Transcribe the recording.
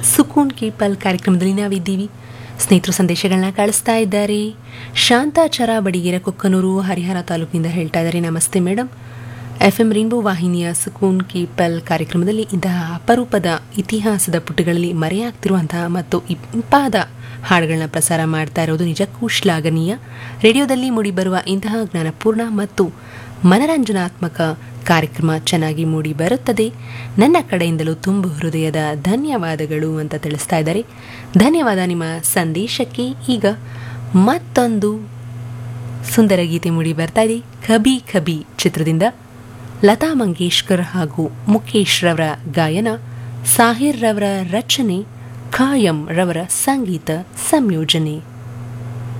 ಸುಕೂನ್ ಕಿ ಪಲ್ ಕಾರ್ಯಕ್ರಮದಲ್ಲಿ ನಾವಿದ್ದೀವಿ ಸ್ನೇಹಿತರು ಸಂದೇಶಗಳನ್ನ ಕಳಿಸ್ತಾ ಇದ್ದಾರೆ ಶಾಂತಾಚಾರ ಬಡಿಗೆರೆ ಕೊಕ್ಕನೂರು ಹರಿಹರ ತಾಲೂಕಿನಿಂದ ಹೇಳ್ತಾ ಇದ್ದಾರೆ ನಮಸ್ತೆ ಮೇಡಮ್ ಎಫ್ ಎಂ ರೈನ್ಬೋ ವಾಹಿನಿಯ ಸುಕೂನ್ ಕಿ ಪಲ್ ಕಾರ್ಯಕ್ರಮದಲ್ಲಿ ಇಂತಹ ಅಪರೂಪದ ಇತಿಹಾಸದ ಪುಟಗಳಲ್ಲಿ ಮರೆಯಾಗ್ತಿರುವಂತಹ ಮತ್ತು ಇಂಪಾದ ಹಾಡುಗಳನ್ನ ಪ್ರಸಾರ ಮಾಡ್ತಾ ಇರೋದು ನಿಜಕ್ಕೂ ಶ್ಲಾಘನೀಯ ರೇಡಿಯೋದಲ್ಲಿ ಮೂಡಿಬರುವ ಇಂತಹ ಜ್ಞಾನಪೂರ್ಣ ಮತ್ತು ಮನರಂಜನಾತ್ಮಕ ಕಾರ್ಯಕ್ರಮ ಚೆನ್ನಾಗಿ ಮೂಡಿ ಬರುತ್ತದೆ ನನ್ನ ಕಡೆಯಿಂದಲೂ ತುಂಬು ಹೃದಯದ ಧನ್ಯವಾದಗಳು ಅಂತ ತಿಳಿಸ್ತಾ ಇದ್ದಾರೆ ಧನ್ಯವಾದ ನಿಮ್ಮ ಸಂದೇಶಕ್ಕೆ ಈಗ ಮತ್ತೊಂದು ಸುಂದರ ಗೀತೆ ಮೂಡಿ ಬರ್ತಾ ಇದೆ ಕಬಿ ಕಬಿ ಚಿತ್ರದಿಂದ ಲತಾ ಮಂಗೇಶ್ಕರ್ ಹಾಗೂ ಮುಖೇಶ್ ರವರ ಗಾಯನ ಸಾಹಿರ್ ರವರ ರಚನೆ ಖಾಯಂ ರವರ ಸಂಗೀತ ಸಂಯೋಜನೆ